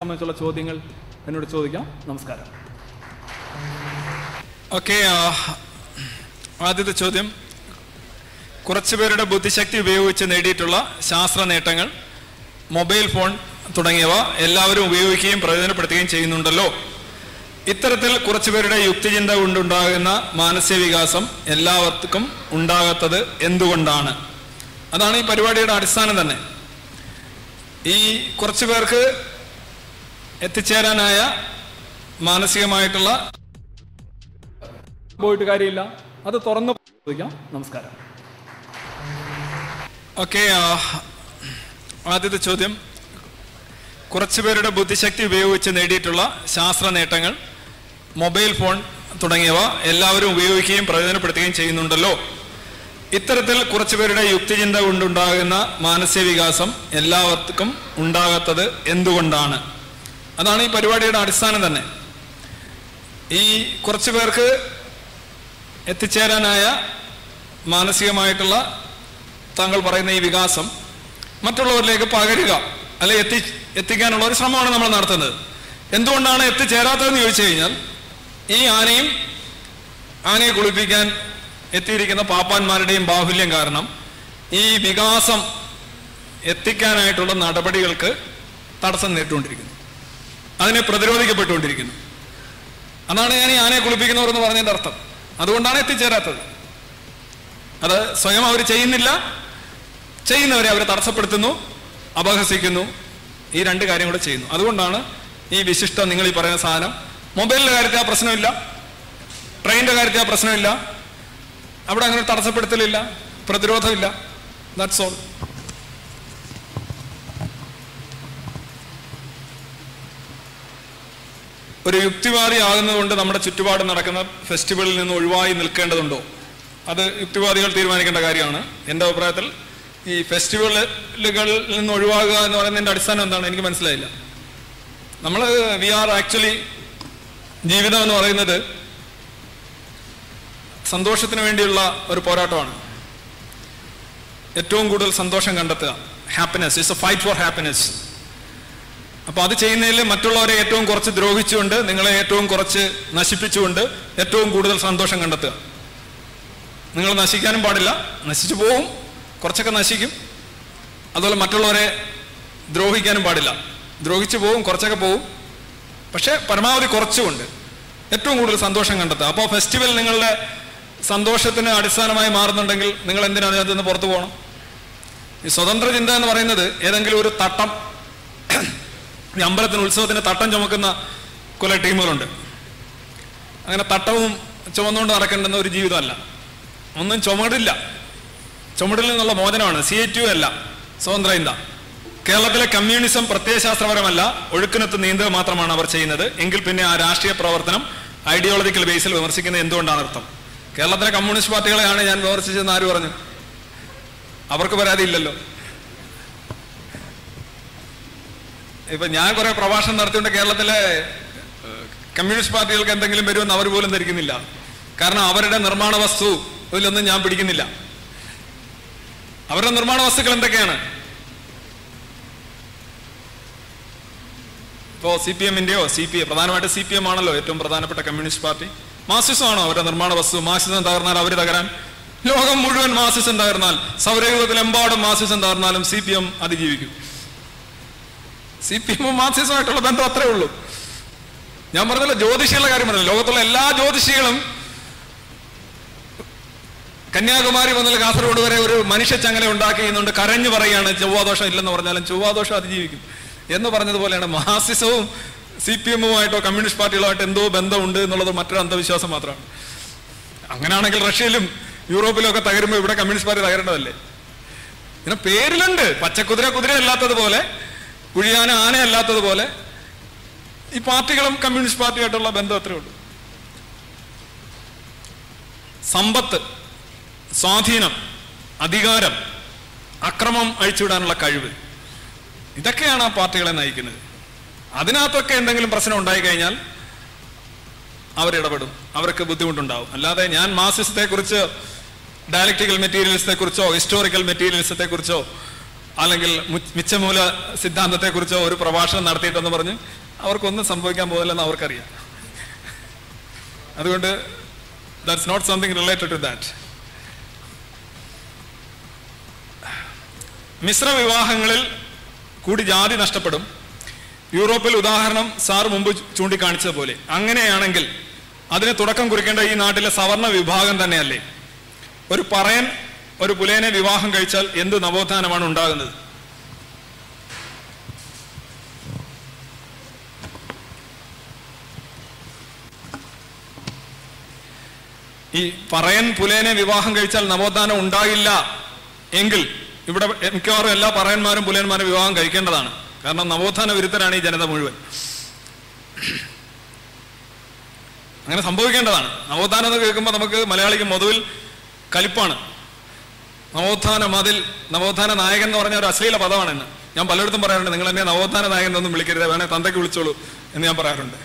സംബന്ധിച്ചുള്ള ചോദ്യങ്ങൾ എന്നോട് ചോദിക്കാം നമസ്കാരം ഓക്കെ ആദ്യത്തെ ചോദ്യം കുറച്ചു പേരുടെ ബുദ്ധിശക്തി ഉപയോഗിച്ച് നേടിയിട്ടുള്ള ശാസ്ത്ര നേട്ടങ്ങൾ മൊബൈൽ ഫോൺ തുടങ്ങിയവ എല്ലാവരും ഉപയോഗിക്കുകയും പ്രയോജനപ്പെടുത്തുകയും ചെയ്യുന്നുണ്ടല്ലോ ഇത്തരത്തിൽ കുറച്ചുപേരുടെ യുക്തിചിന്ത കൊണ്ടുണ്ടാകുന്ന മാനസിക വികാസം എല്ലാവർക്കും ഉണ്ടാകാത്തത് എന്തുകൊണ്ടാണ് അതാണ് ഈ പരിപാടിയുടെ അടിസ്ഥാനം തന്നെ ഈ കുറച്ചു പേർക്ക് എത്തിച്ചേരാനായ മാനസികമായിട്ടുള്ള പോയിട്ട് കാര്യമില്ല അത് തുറന്ന് ചോദിക്കാം നമസ്കാരം ഓക്കെ ആദ്യത്തെ ചോദ്യം കുറച്ചുപേരുടെ ബുദ്ധിശക്തി ഉപയോഗിച്ച് നേടിയിട്ടുള്ള ശാസ്ത്ര നേട്ടങ്ങൾ മൊബൈൽ ഫോൺ തുടങ്ങിയവ എല്ലാവരും ഉപയോഗിക്കുകയും പ്രയോജനപ്പെടുത്തുകയും ചെയ്യുന്നുണ്ടല്ലോ ഇത്തരത്തിൽ കുറച്ചുപേരുടെ യുക്തിചിന്ത കൊണ്ടുണ്ടാകുന്ന മാനസിക വികാസം എല്ലാവർക്കും ഉണ്ടാകാത്തത് എന്തുകൊണ്ടാണ് അതാണ് ഈ പരിപാടിയുടെ അടിസ്ഥാനം തന്നെ ഈ കുറച്ചു പേർക്ക് എത്തിച്ചേരാനായ മാനസികമായിട്ടുള്ള താങ്കൾ പറയുന്ന ഈ വികാസം മറ്റുള്ളവരിലേക്ക് പകരുക അല്ലെ എത്തി എത്തിക്കാനുള്ള ഒരു ശ്രമമാണ് നമ്മൾ നടത്തുന്നത് എന്തുകൊണ്ടാണ് എത്തിച്ചേരാത്തതെന്ന് ചോദിച്ചു കഴിഞ്ഞാൽ ഈ ആനയും ആനയെ കുളിപ്പിക്കാൻ എത്തിയിരിക്കുന്ന പാപ്പാന്മാരുടെയും ബാഹുല്യം കാരണം ഈ വികാസം എത്തിക്കാനായിട്ടുള്ള നടപടികൾക്ക് തടസ്സം നേരിട്ടുകൊണ്ടിരിക്കുന്നു അതിനെ പ്രതിരോധിക്കപ്പെട്ടുകൊണ്ടിരിക്കുന്നു അതാണ് ഞാൻ ഈ ആനയെ കുളിപ്പിക്കുന്നവർ എന്ന് പറഞ്ഞതിന്റെ അർത്ഥം അതുകൊണ്ടാണ് എത്തിച്ചേരാത്തത് അത് സ്വയം അവർ ചെയ്യുന്നില്ല ചെയ്യുന്നവരെ അവർ തടസ്സപ്പെടുത്തുന്നു അപഹസിക്കുന്നു ഈ രണ്ട് കാര്യം കൂടെ ചെയ്യുന്നു അതുകൊണ്ടാണ് ഈ വിശിഷ്ടം നിങ്ങൾ ഈ പറയുന്ന സാധനം മൊബൈലിന്റെ കാര്യത്തിൽ ആ പ്രശ്നമില്ല ട്രെയിനിന്റെ കാര്യത്തിൽ ആ പ്രശ്നമില്ല അവിടെ അങ്ങനെ തടസ്സപ്പെടുത്തലില്ല പ്രതിരോധമില്ല ദാറ്റ്സ് ഓൾ ഒരു യുക്തിവാദി ആകുന്നതുകൊണ്ട് നമ്മുടെ ചുറ്റുപാട് നടക്കുന്ന ഫെസ്റ്റിവലിൽ നിന്ന് ഒഴിവായി നിൽക്കേണ്ടതുണ്ടോ അത് യുക്തിവാദികൾ തീരുമാനിക്കേണ്ട കാര്യമാണ് എൻ്റെ അഭിപ്രായത്തിൽ ഈ ഫെസ്റ്റിവലുകളിൽ നിന്ന് ഒഴിവാകുക എന്ന് പറയുന്നതിൻ്റെ അടിസ്ഥാനം എന്താണ് എനിക്ക് മനസ്സിലായില്ല നമ്മൾ വി ആർ ആക്ച്വലി ജീവിതം എന്ന് പറയുന്നത് സന്തോഷത്തിന് വേണ്ടിയുള്ള ഒരു പോരാട്ടമാണ് ഏറ്റവും കൂടുതൽ സന്തോഷം കണ്ടെത്തുക happiness it's a fight for happiness അപ്പൊ അത് ചെയ്യുന്നതിൽ മറ്റുള്ളവരെ ഏറ്റവും കുറച്ച് ദ്രോഹിച്ചുകൊണ്ട് നിങ്ങളെ ഏറ്റവും കുറച്ച് നശിപ്പിച്ചുകൊണ്ട് ഏറ്റവും കൂടുതൽ സന്തോഷം കണ്ടെത്തുക നിങ്ങൾ നശിക്കാനും പാടില്ല നശിച്ചു പോവും കുറച്ചൊക്കെ നശിക്കും അതുപോലെ മറ്റുള്ളവരെ ദ്രോഹിക്കാനും പാടില്ല ദ്രോഹിച്ചു പോവും കുറച്ചൊക്കെ പോവും പക്ഷെ പരമാവധി കുറച്ചുകൊണ്ട് ഏറ്റവും കൂടുതൽ സന്തോഷം കണ്ടെത്തുക അപ്പോൾ ഫെസ്റ്റിവൽ നിങ്ങളുടെ സന്തോഷത്തിന് അടിസ്ഥാനമായി മാറുന്നുണ്ടെങ്കിൽ നിങ്ങൾ എന്തിനാണ് അതിനകത്ത് നിന്ന് പുറത്തു പോകണം ഈ സ്വതന്ത്ര ചിന്ത എന്ന് പറയുന്നത് ഏതെങ്കിലും ഒരു തട്ടം ഈ അമ്പലത്തിന് ഉത്സവത്തിന് തട്ടം ചുമക്കുന്ന കുറെ ടീമുകളുണ്ട് അങ്ങനെ തട്ടവും ചുമന്നുകൊണ്ട് നടക്കേണ്ടുന്ന ഒരു ജീവിതമല്ല ഒന്നും ചുമടില്ല ചുമടിൽ നിന്നുള്ള മോചനമാണ് സി എ ടി അല്ല സ്വതന്ത്ര ചിന്ത കേരളത്തിലെ കമ്മ്യൂണിസം പ്രത്യയശാസ്ത്രപരമല്ല ഒഴുക്കിനത്ത് നീന്തുക മാത്രമാണ് അവർ ചെയ്യുന്നത് എങ്കിൽ പിന്നെ ആ രാഷ്ട്രീയ പ്രവർത്തനം ഐഡിയോളജിക്കൽ ബേസിൽ വിമർശിക്കുന്നത് എന്തുകൊണ്ടാണ് അർത്ഥം കേരളത്തിലെ കമ്മ്യൂണിസ്റ്റ് പാർട്ടികളെയാണ് ഞാൻ വിമർശിച്ചതെന്ന് ആര് പറഞ്ഞു അവർക്ക് പരാതിയില്ലല്ലോ ഇപ്പൊ ഞാൻ കുറെ പ്രഭാഷണം നടത്തിക്കൊണ്ട് കേരളത്തിലെ ഏഹ്, കമ്മ്യൂണിസ്റ്റ് പാർട്ടികൾക്ക് എന്തെങ്കിലും വരുമെന്ന് അവർ പോലും ധരിക്കുന്നില്ല കാരണം അവരുടെ നിർമ്മാണ വസ്തു ഇതിലൊന്നും ഞാൻ പിടിക്കുന്നില്ല അവരുടെ നിർമ്മാണ വസ്തുക്കൾ എന്തൊക്കെയാണ് ഇപ്പോ സി പി എമ്മിന്റെയോ സി പി പ്രധാനമായിട്ട് സി പി എം ആണല്ലോ ഏറ്റവും പ്രധാനപ്പെട്ട കമ്മ്യൂണിസ്റ്റ് പാർട്ടി മാർസിസം ആണോ അവരുടെ നിർമ്മാണ വസ്തു മാർസിസം തകർന്നാൽ അവർ തകരാൻ ലോകം മുഴുവൻ മാർസിസം തകർന്നാൽ സൗരയുഗത്തിലെമ്പാടും മാർസിസം തകർന്നാലും സി പി എം അതിജീവിക്കും സി പി എമ്മും മാർക്സിസമായിട്ടുള്ള ബന്ധം അത്രേ ഉള്ളൂ ഞാൻ പറഞ്ഞല്ലോ ജ്യോതിഷികളുടെ കാര്യം പറഞ്ഞല്ലോ ലോകത്തുള്ള എല്ലാ ജ്യോതിഷികളും കന്യാകുമാരി മുതൽ കാസർഗോഡ് വരെ ഒരു മനുഷ്യ ചങ്ങല ഉണ്ടാക്കി എന്നുകൊണ്ട് കരഞ്ഞു പറയുകയാണ് ചൊവ്വാദോഷം ഇല്ലെന്ന് പറഞ്ഞാലും ചൊവ്വാദോഷം അതിജീവിക്കും എന്ന് പറഞ്ഞതുപോലെയാണ് മാർസിസവും സി പി എമ്മുമായിട്ടോ കമ്മ്യൂണിസ്റ്റ് പാർട്ടികളുമായിട്ട് എന്തോ ബന്ധമുണ്ട് എന്നുള്ളത് മറ്റൊരു അന്ധവിശ്വാസം മാത്രമാണ് അങ്ങനെയാണെങ്കിൽ റഷ്യയിലും യൂറോപ്പിലും ഒക്കെ തകരുമ്പോൾ ഇവിടെ കമ്മ്യൂണിസ്റ്റ് പാർട്ടി തകരേണ്ടതല്ലേ ഇങ്ങനെ പേരിലുണ്ട് പച്ചക്കുതിര കുതിര അല്ലാത്തതുപോലെ കുഴിയാന ആന അല്ലാത്തതുപോലെ ഈ പാർട്ടികളും കമ്മ്യൂണിസ്റ്റ് പാർട്ടിയായിട്ടുള്ള ബന്ധം അത്രേ ഉള്ളൂ സമ്പത്ത് സ്വാധീനം അധികാരം അക്രമം അഴിച്ചുവിടാനുള്ള കഴിവ് ഇതൊക്കെയാണ് ആ പാർട്ടികളെ നയിക്കുന്നത് അതിനകത്തൊക്കെ എന്തെങ്കിലും പ്രശ്നം ഉണ്ടായി കഴിഞ്ഞാൽ അവരിടപെടും അവർക്ക് ബുദ്ധിമുട്ടുണ്ടാവും അല്ലാതെ ഞാൻ മാർസിസത്തെ കുറിച്ച് ഡയലക്ടിക്കൽ മെറ്റീരിയൽസത്തെ കുറിച്ചോ ഹിസ്റ്റോറിക്കൽ മെറ്റീരിയൽസത്തെ കുറിച്ചോ അല്ലെങ്കിൽ മു- മിച്ചമൂല സിദ്ധാന്തത്തെക്കുറിച്ചോ ഒരു പ്രഭാഷണം നടത്തിയിട്ടെന്ന് പറഞ്ഞ് അവർക്കൊന്നും സംഭവിക്കാൻ പോകുന്നില്ലെന്ന് അവർക്കറിയാം അതുകൊണ്ട് that's not something related to that മിശ്ര വിവാഹങ്ങളിൽ കൂടി ജാതി നഷ്ടപ്പെടും യൂറോപ്പിൽ ഉദാഹരണം സാർ മുമ്പ് ചൂണ്ടിക്കാണിച്ചതുപോലെ അങ്ങനെയാണെങ്കിൽ അതിന് തുടക്കം കുറിക്കേണ്ട ഈ നാട്ടിലെ സവർണ വിഭാഗം തന്നെയല്ലേ ഒരു പറയൻ ഒരു പുലേനെ വിവാഹം കഴിച്ചാൽ എന്ത് നവോത്ഥാനമാണ് ഉണ്ടാകുന്നത് ഈ പറയൻ പുലേനെ വിവാഹം കഴിച്ചാൽ നവോത്ഥാനം ഉണ്ടാകില്ല എങ്കിൽ ഇവിടെ മിക്കവാറും എല്ലാ പറയന്മാരും പുലേന്മാരും വിവാഹം കഴിക്കേണ്ടതാണ് കാരണം നവോത്ഥാന വിരുദ്ധരാണ് ഈ ജനത മുഴുവൻ അങ്ങനെ സംഭവിക്കേണ്ടതാണ് നവോത്ഥാനം എന്ന് കേൾക്കുമ്പോൾ നമുക്ക് മലയാളിക്ക് മൊതവിൽ കലിപ്പാണ് നവോത്ഥാന മതിൽ നവോത്ഥാന നായകൻ എന്ന് പറഞ്ഞ ഒരു അശ്ലീല പദമാണ് ഇന്ന് ഞാൻ പലയിടത്തും പറയാറുണ്ട് നിങ്ങൾ എന്നെ നവോത്ഥാന നായകൻ എന്നൊന്നും വിളിക്കരുത് വേണേ തന്തയ്ക്ക് വിളിച്ചോളൂ എന്ന് ഞാൻ പറയാറുണ്ട്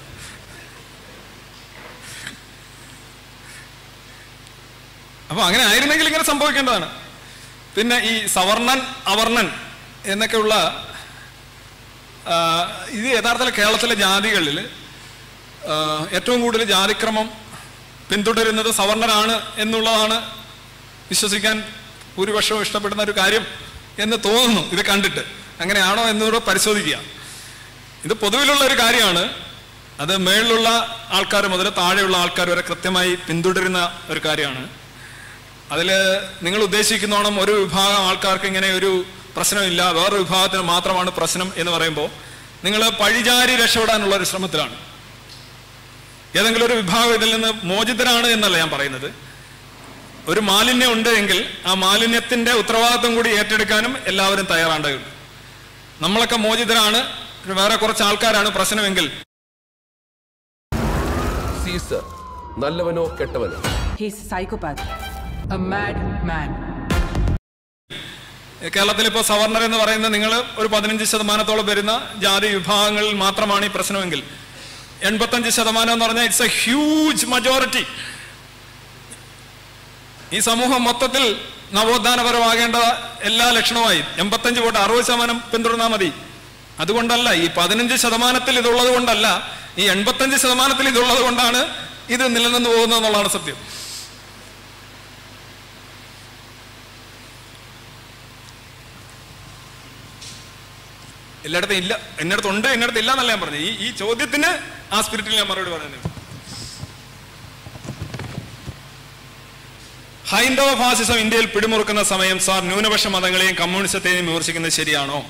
അപ്പൊ അങ്ങനെ ആയിരുന്നെങ്കിൽ ഇങ്ങനെ സംഭവിക്കേണ്ടതാണ് പിന്നെ ഈ സവർണൻ അവർണൻ എന്നൊക്കെയുള്ള ആ, ഇത് യഥാർത്ഥത്തിൽ കേരളത്തിലെ ജാതികളിൽ ആ, ഏറ്റവും കൂടുതൽ ജാതിക്രമം പിന്തുടരുന്നത് സവർണനാണ് എന്നുള്ളതാണ് വിശ്വസിക്കാൻ ഭൂരിപക്ഷവും ഇഷ്ടപ്പെടുന്ന ഒരു കാര്യം എന്ന് തോന്നുന്നു ഇത് കണ്ടിട്ട് അങ്ങനെയാണോ എന്നുകൂടെ പരിശോധിക്കുക ഇത് പൊതുവിലുള്ള ഒരു കാര്യമാണ് അത് മേളിലുള്ള ആൾക്കാർ മുതൽ താഴെയുള്ള ആൾക്കാർ വരെ കൃത്യമായി പിന്തുടരുന്ന ഒരു കാര്യമാണ് അതിൽ നിങ്ങൾ ഉദ്ദേശിക്കുന്നോണം ഒരു വിഭാഗം ആൾക്കാർക്ക് ഇങ്ങനെ ഒരു പ്രശ്നമില്ല വേറൊരു വിഭാഗത്തിന് മാത്രമാണ് പ്രശ്നം എന്ന് പറയുമ്പോൾ നിങ്ങൾ പഴിചാരി രക്ഷപ്പെടാനുള്ള ഒരു ശ്രമത്തിലാണ് ഏതെങ്കിലും ഒരു വിഭാഗം ഇതിൽ നിന്ന് മോചിതരാണ് എന്നല്ല ഞാൻ പറയുന്നത് ഒരു മാലിന്യം ഉണ്ട് എങ്കിൽ ആ മാലിന്യത്തിന്റെ ഉത്തരവാദിത്വം കൂടി ഏറ്റെടുക്കാനും എല്ലാവരും തയ്യാറാണ്ടതുണ്ട് നമ്മളൊക്കെ മോചിതരാണ് വേറെ കുറച്ച് ആൾക്കാരാണ് പ്രശ്നമെങ്കിൽ സീസർ നല്ലവനോ കെട്ടവനോ He's a psychopath, a mad man. കേരളത്തിൽ ഇപ്പോൾ സവർണർ എന്ന് പറയുന്നത് നിങ്ങൾ ഒരു പതിനഞ്ച് ശതമാനത്തോളം വരുന്ന ജാതി വിഭാഗങ്ങളിൽ മാത്രമാണ് ഈ പ്രശ്നമെങ്കിൽ എൺപത്തഞ്ച് ശതമാനം എന്ന് പറഞ്ഞാൽ ഇറ്റ്സ് എ ഹ്യൂജ് മജോറിറ്റി ഈ സമൂഹം മൊത്തത്തിൽ നവോത്ഥാനപരമാകേണ്ട എല്ലാ ലക്ഷണവുമായി എൺപത്തഞ്ച് വോട്ട് അറുപത് ശതമാനം പിന്തുടർന്നാൽ മതി അതുകൊണ്ടല്ല ഈ പതിനഞ്ച് ശതമാനത്തിൽ ഇതുള്ളത് കൊണ്ടല്ല ഈ എൺപത്തഞ്ച് ശതമാനത്തിൽ ഇതുള്ളത് കൊണ്ടാണ് ഇത് നിലനിന്ന് പോകുന്നത് എന്നുള്ളതാണ് സത്യം എല്ലായിടത്തും ഇല്ല എന്നിടത്ത് ഉണ്ട് എന്നിടത്ത് ഇല്ല എന്നല്ല ഞാൻ പറഞ്ഞു ഈ ഈ ചോദ്യത്തിന് ആ സ്പിരിറ്റിൽ ഞാൻ മറുപടി പറഞ്ഞു ഹൈന്ദവ ഫാസിസം ഇന്ത്യയിൽ പിടിമുറുക്കുന്ന സമയം സാർ ന്യൂനപക്ഷ മതങ്ങളെയും കമ്മ്യൂണിസത്തെയും വിമർശിക്കുന്നത് ശരിയാണോ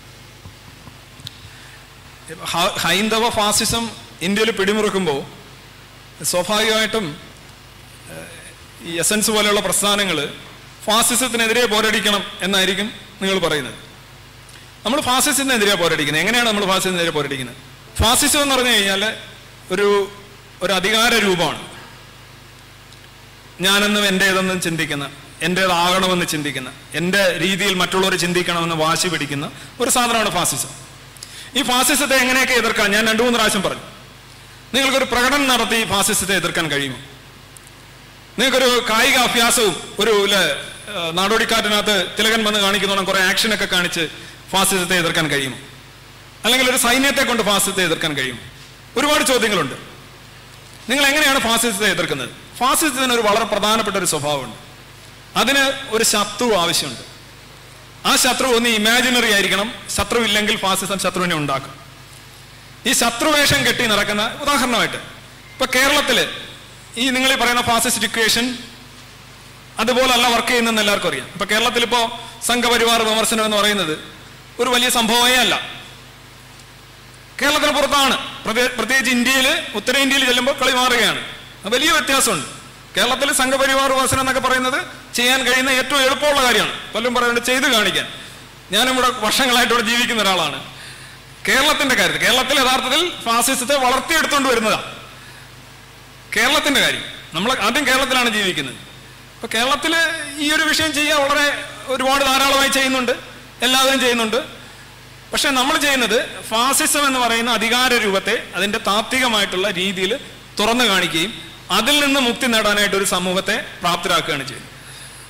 ഹ- ഹൈന്ദവ ഫാസിസം ഇന്ത്യയിൽ പിടിമുറുക്കുമ്പോൾ സ്വാഭാവികമായിട്ടും ഏഹ്, ഈ എസൻസ് പോലെയുള്ള പ്രസ്ഥാനങ്ങൾ ഫാസിസത്തിനെതിരെ പോരടിക്കണം എന്നായിരിക്കും നിങ്ങൾ പറയുന്നത് നമ്മൾ ഫാസിസത്തിനെതിരെ പോരടിക്കുന്നത് എങ്ങനെയാണ് നമ്മൾ ഫാസിസത്തിനെതിരെ പോരടിക്കുന്നത് ഫാസിസം എന്ന് പറഞ്ഞു കഴിഞ്ഞാൽ ഒരു ഒരു അധികാര രൂപമാണ് ഞാനെന്നും എൻ്റേതെന്നും ചിന്തിക്കുന്ന എൻ്റേതാകണമെന്ന് ചിന്തിക്കുന്ന എൻ്റെ രീതിയിൽ മറ്റുള്ളവർ ചിന്തിക്കണമെന്ന് വാശി പിടിക്കുന്ന ഒരു സാധനമാണ് ഫാസിസം ഈ ഫാസിസത്തെ എങ്ങനെയൊക്കെ എതിർക്കാൻ ഞാൻ രണ്ടു മൂന്ന് പ്രാവശ്യം പറഞ്ഞു നിങ്ങൾക്കൊരു പ്രകടനം നടത്തി ഫാസിസത്തെ എതിർക്കാൻ കഴിയുമോ നിങ്ങൾക്കൊരു കായിക അഭ്യാസവും ഒരു ഇല്ല, ആ, നാടോടിക്കാറ്റിനകത്ത് തിലകൻ വന്ന് കാണിക്കുന്നോണം കുറെ ആക്ഷനൊക്കെ കാണിച്ച് ഫാസിസത്തെ എതിർക്കാൻ കഴിയുമോ അല്ലെങ്കിൽ ഒരു സൈന്യത്തെ കൊണ്ട് ഫാസിസത്തെ എതിർക്കാൻ കഴിയും ഒരുപാട് ചോദ്യങ്ങളുണ്ട് നിങ്ങൾ എങ്ങനെയാണ് ഫാസിസത്തെ എതിർക്കുന്നത് ഫാസിസത്തിന് ഒരു വളരെ പ്രധാനപ്പെട്ട ഒരു സ്വഭാവമുണ്ട് അതിന് ഒരു ശത്രു ആവശ്യമുണ്ട് ആ ശത്രു ഒന്ന് ഇമാജിനറി ആയിരിക്കണം ശത്രു ഇല്ലെങ്കിൽ ഫാസിസം ശത്രുവിനെ ഉണ്ടാക്കും ഈ ശത്രുവേഷം കെട്ടി നടക്കുന്ന ഉദാഹരണമായിട്ട് ഇപ്പൊ കേരളത്തില് ഈ നിങ്ങൾ ഈ പറയുന്ന ഫാസിസ്റ്റ് ഇക്വേഷൻ അതുപോലല്ല വർക്ക് ചെയ്യുന്നെന്ന് എല്ലാവർക്കും അറിയാം ഇപ്പൊ കേരളത്തിൽ ഇപ്പോ സംഘപരിവാർ വിമർശനം എന്ന് പറയുന്നത് ഒരു വലിയ സംഭവമേ അല്ല കേരളത്തിന് പുറത്താണ് പ്രത്യേ- പ്രത്യേകിച്ച് ഇന്ത്യയിൽ ഉത്തരേന്ത്യയിൽ ചെല്ലുമ്പോൾ കളി മാറുകയാണ് അത് വലിയ വ്യത്യാസമുണ്ട് കേരളത്തിൽ സംഘപരിവാർ വിമർശനം എന്നൊക്കെ പറയുന്നത് ചെയ്യാൻ കഴിയുന്ന ഏറ്റവും എളുപ്പമുള്ള കാര്യമാണ് പലരും പറയുന്നത് ചെയ്ത് കാണിക്കാൻ ഞാനും ഇവിടെ വർഷങ്ങളായിട്ട് ഇവിടെ ജീവിക്കുന്ന ഒരാളാണ് കേരളത്തിന്റെ കാര്യത്തിൽ കേരളത്തിൽ യഥാർത്ഥത്തിൽ ഫാസിസത്തെ വളർത്തിയെടുത്തുകൊണ്ട് വരുന്നതാണ് കേരളത്തിന്റെ കാര്യം നമ്മൾ ആദ്യം കേരളത്തിലാണ് ജീവിക്കുന്നത് അപ്പൊ കേരളത്തിൽ ഈ ഒരു വിഷയം ചെയ്യാൻ വളരെ ഒരുപാട് ധാരാളമായി ചെയ്യുന്നുണ്ട് എല്ലാവരും ചെയ്യുന്നുണ്ട് പക്ഷെ നമ്മൾ ചെയ്യുന്നത് ഫാസിസം എന്ന് പറയുന്ന അധികാര രൂപത്തെ അതിന്റെ താത്വികമായിട്ടുള്ള രീതിയിൽ തുറന്നു കാണിക്കുകയും അതിൽ നിന്ന് മുക്തി നേടാനായിട്ട് ഒരു സമൂഹത്തെ പ്രാപ്തരാക്കുകയാണ് ചെയ്യുന്നത്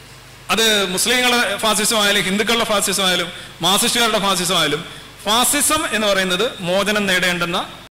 അത് മുസ്ലിങ്ങളുടെ ഫാസിസം ആയാലും ഹിന്ദുക്കളുടെ ഫാസിസം ആയാലും മാർസിസ്റ്റുകാരുടെ ഫാസിസം ആയാലും ഫാസിസം എന്ന് പറയുന്നത് മോചനം നേടേണ്ടുന്ന